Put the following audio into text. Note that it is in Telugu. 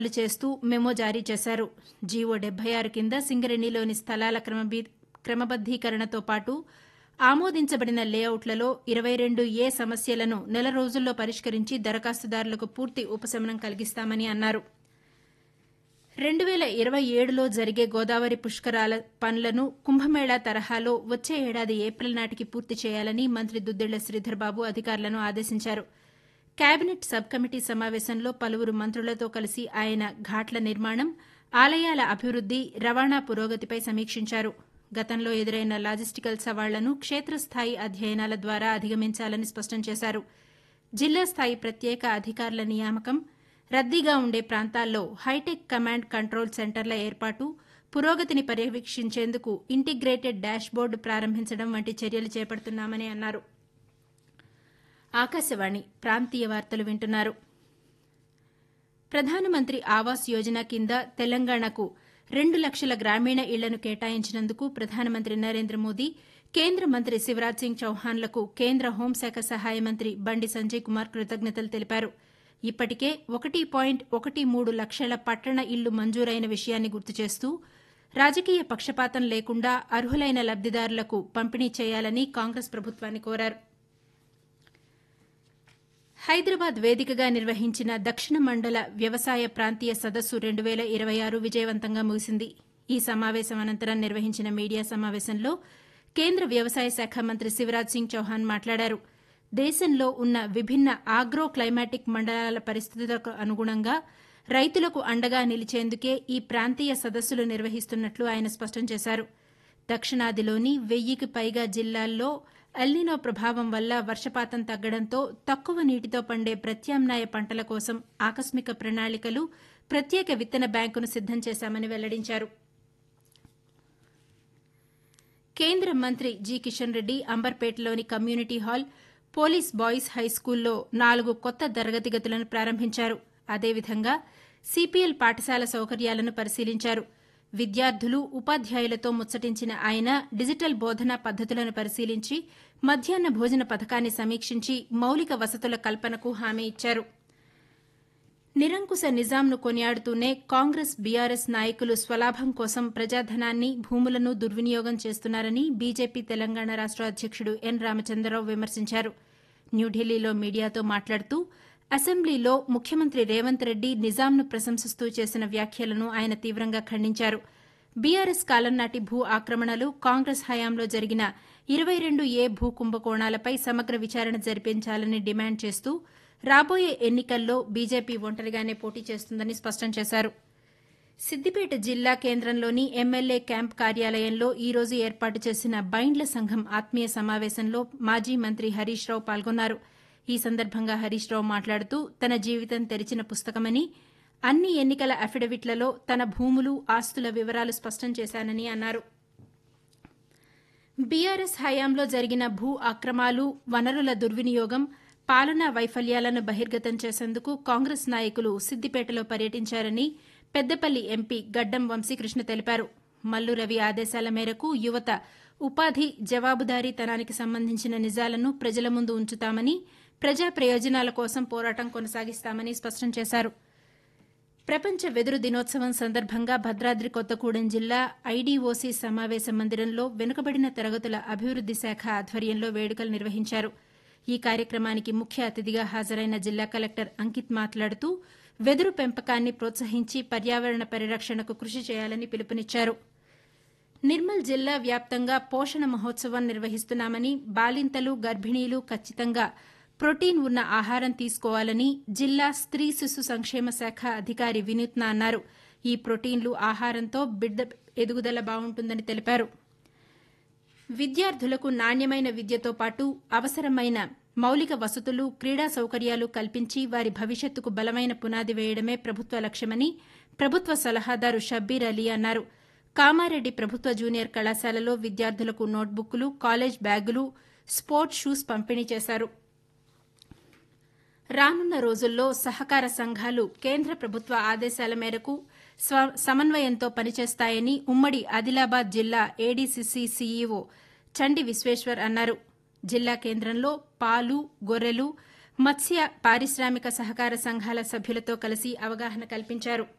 అమలు చేస్తూ మెమో జారీ చేశారు జీవో డెబ్బై ఆరు కింద సింగరేణిలోని స్థలాల క్రమబద్దీకరణతో పాటు ఆమోదించబడిన లేఅవుట్లలో ఇరవై రెండు ఏ సమస్యలను నెల రోజుల్లో పరిష్కరించి దరఖాస్తుదారులకు పూర్తి ఉపశమనం కలిగిస్తామని అన్నారు రెండు వేల ఇరవై ఏడులో జరిగే గోదావరి పుష్కరాల పనులను కుంభమేళా తరహాలో వచ్చే ఏడాది ఏప్రిల్ నాటికి పూర్తి చేయాలని మంత్రి దుద్దిళ్ల శ్రీధర్బాబు అధికారులను ఆదేశించారు కేబినెట్ సబ్ కమిటీ సమావేశంలో పలువురు మంత్రులతో కలిసి ఆయన ఘాట్ల నిర్మాణం ఆలయాల అభివృద్ది రవాణా పురోగతిపై సమీక్షించారు గతంలో ఎదురైన లాజిస్టికల్ సవాళ్లను క్షేత్రస్థాయి అధ్యయనాల ద్వారా అధిగమించాలని స్పష్టం చేశారు జిల్లా స్థాయి ప్రత్యేక అధికారుల నియామకం రద్దీగా ఉండే ప్రాంతాల్లో హైటెక్ కమాండ్ కంట్రోల్ సెంటర్ల ఏర్పాటు పురోగతిని పర్యవేక్షించేందుకు ఇంటిగ్రేటెడ్ డాష్ బోర్డు ప్రారంభించడం వంటి చర్యలు చేపడుతున్నామని అన్నారు ఆకాశవాణి ప్రాంతీయ వార్తలు వింటున్నారు ప్రధానమంత్రి ఆవాస్ యోజన కింద తెలంగాణకు రెండు లక్షల గ్రామీణ ఇళ్లను కేటాయించినందుకు ప్రధానమంత్రి నరేంద్ర మోదీ కేంద్ర మంత్రి శివరాజ్ సింగ్ చౌహాన్లకు కేంద్ర హోంశాఖ సహాయ మంత్రి బండి సంజయ్ కుమార్ కృతజ్ఞతలు తెలిపారు ఇప్పటికే ఒకటి పాయింట్ ఒకటి మూడు లక్షల పట్టణ ఇళ్లు మంజూరైన విషయాన్ని గుర్తు చేస్తూ రాజకీయ పక్షపాతం లేకుండా అర్హులైన లబ్దిదారులకు పంపిణీ చేయాలని కాంగ్రెస్ ప్రభుత్వాన్ని కోరారు హైదరాబాద్ వేదికగా నిర్వహించిన దక్షిణ మండల వ్యవసాయ ప్రాంతీయ సదస్సు రెండు వేల ఇరవై ఆరు విజయవంతంగా ముగిసింది ఈ సమావేశం అనంతరం నిర్వహించిన మీడియా సమావేశంలో కేంద్ర వ్యవసాయ శాఖ మంత్రి శివరాజ్ సింగ్ చౌహాన్ మాట్లాడారు దేశంలో ఉన్న విభిన్న ఆగ్రో క్లైమాటిక్ మండలాల పరిస్థితులకు అనుగుణంగా రైతులకు అండగా నిలిచేందుకే ఈ ప్రాంతీయ సదస్సులు నిర్వహిస్తున్నట్లు ఆయన స్పష్టం చేశారు దక్షిణాదిలోని వెయ్యికి పైగా జిల్లాల్లో ఎల్నినో ప్రభావం వల్ల వర్షపాతం తగ్గడంతో తక్కువ నీటితో పండే ప్రత్యామ్నాయ పంటల కోసం ఆకస్మిక ప్రణాళికలు ప్రత్యేక విత్తన బ్యాంకును సిద్దం చేశామని వెల్లడించారు కేంద్ర మంత్రి జి కిషన్ రెడ్డి అంబర్పేటలోని కమ్యూనిటీ హాల్ పోలీస్ బాయ్స్ హైస్కూల్లో నాలుగు కొత్త తరగతి గదులను ప్రారంభించారు అదేవిధంగా సిపిఎల్ పాఠశాల సౌకర్యాలను పరిశీలించారు విద్యార్థులు ఉపాధ్యాయులతో ముచ్చటించిన ఆయన డిజిటల్ బోధనా పద్దతులను పరిశీలించి మధ్యాహ్న భోజన పథకాన్ని సమీక్షించి మౌలిక వసతుల కల్పనకు హామీ ఇచ్చారు నిరంకుశ నిజాంను కొనియాడుతూనే కాంగ్రెస్ బీఆర్ఎస్ నాయకులు స్వలాభం కోసం ప్రజాధనాన్ని భూములను దుర్వినియోగం చేస్తున్నారని బీజేపీ తెలంగాణ రాష్ట అధ్యకుడు ఎన్ రామచంద్రరావు విమర్శించారు న్యూఢిల్లీలో మీడియాతో మాట్లాడుతూ అసెంబ్లీలో ముఖ్యమంత్రి రేవంత్ రెడ్డి నిజాంను ప్రశంసిస్తూ చేసిన వ్యాఖ్యలను ఆయన తీవ్రంగా ఖండించారు బీఆర్ఎస్ కాలం నాటి భూ ఆక్రమణలు కాంగ్రెస్ హయాంలో జరిగిన ఇరవై రెండు ఏ భూ కుంభకోణాలపై సమగ్ర విచారణ జరిపించాలని డిమాండ్ చేస్తూ రాబోయే ఎన్నికల్లో బీజేపీ ఒంటరిగానే పోటీ చేస్తుందని స్పష్టం చేశారు సిద్దిపేట జిల్లా కేంద్రంలోని ఎమ్మెల్యే క్యాంప్ కార్యాలయంలో ఈ రోజు ఏర్పాటు చేసిన బైండ్ల సంఘం ఆత్మీయ సమావేశంలో మాజీ మంత్రి హరీష్ రావు పాల్గొన్నారు ఈ సందర్భంగా హరీష్ రావు మాట్లాడుతూ తన జీవితం తెరిచిన పుస్తకమని అన్ని ఎన్నికల అఫిడవిట్లలో తన భూములు ఆస్తుల వివరాలు స్పష్టం చేశానని అన్నారు బీఆర్ఎస్ హయాంలో జరిగిన భూ అక్రమాలు వనరుల దుర్వినియోగం పాలనా వైఫల్యాలను బహిర్గతం చేసేందుకు కాంగ్రెస్ నాయకులు సిద్దిపేటలో పర్యటించారని పెద్దపల్లి ఎంపీ గడ్డం వంశీకృష్ణ తెలిపారు మల్లు రవి ఆదేశాల మేరకు యువత ఉపాధి జవాబుదారీతనానికి సంబంధించిన నిజాలను ప్రజల ముందు ఉంచుతామని ప్రజా ప్రయోజనాల కోసం పోరాటం కొనసాగిస్తామని స్పష్టం చేశారు ప్రపంచ వెదురు దినోత్సవం సందర్భంగా భద్రాద్రి కొత్తగూడెం జిల్లా ఐడీఓసీ సమావేశ మందిరంలో వెనుకబడిన తరగతుల అభివృద్ది శాఖ ఆధ్వర్యంలో వేడుకలు నిర్వహించారు ఈ కార్యక్రమానికి ముఖ్య అతిథిగా హాజరైన జిల్లా కలెక్టర్ అంకిత్ మాట్లాడుతూ వెదురు పెంపకాన్ని ప్రోత్సహించి పర్యావరణ పరిరక్షణకు కృషి చేయాలని పిలుపునిచ్చారు నిర్మల్ జిల్లా వ్యాప్తంగా పోషణ మహోత్సవం నిర్వహిస్తున్నామని బాలింతలు గర్భిణీలు ఖచ్చితంగా ప్రోటీన్ ఉన్న ఆహారం తీసుకోవాలని జిల్లా స్త్రీ శిశు సంక్షేమ శాఖ అధికారి వినూత్న అన్నారు ఈ ప్రోటీన్లు ఆహారంతో బిడ్డ ఎదుగుదల బావుంటుందని తెలిపారు విద్యార్థులకు నాణ్యమైన విద్యతో పాటు అవసరమైన మౌలిక వసతులు క్రీడా సౌకర్యాలు కల్పించి వారి భవిష్యత్తుకు బలమైన పునాది వేయడమే ప్రభుత్వ లక్ష్యమని ప్రభుత్వ సలహాదారు షబ్బీర్ అలీ అన్నారు కామారెడ్డి ప్రభుత్వ జూనియర్ కళాశాలలో విద్యార్థులకు నోట్బుక్లు కాలేజ్ బ్యాగులు స్పోర్ట్స్ షూస్ పంపిణీ చేశారు రానున్న రోజుల్లో సహకార సంఘాలు కేంద్ర ప్రభుత్వ ఆదేశాల మేరకు సమన్వయంతో పనిచేస్తాయని ఉమ్మడి ఆదిలాబాద్ జిల్లా ఏడీసీసీ సీఈఓ చండి విశ్వేశ్వర్ అన్నారు జిల్లా కేంద్రంలో పాలు గొర్రెలు మత్స్య పారిశ్రామిక సహకార సంఘాల సభ్యులతో కలిసి అవగాహన కల్పించారు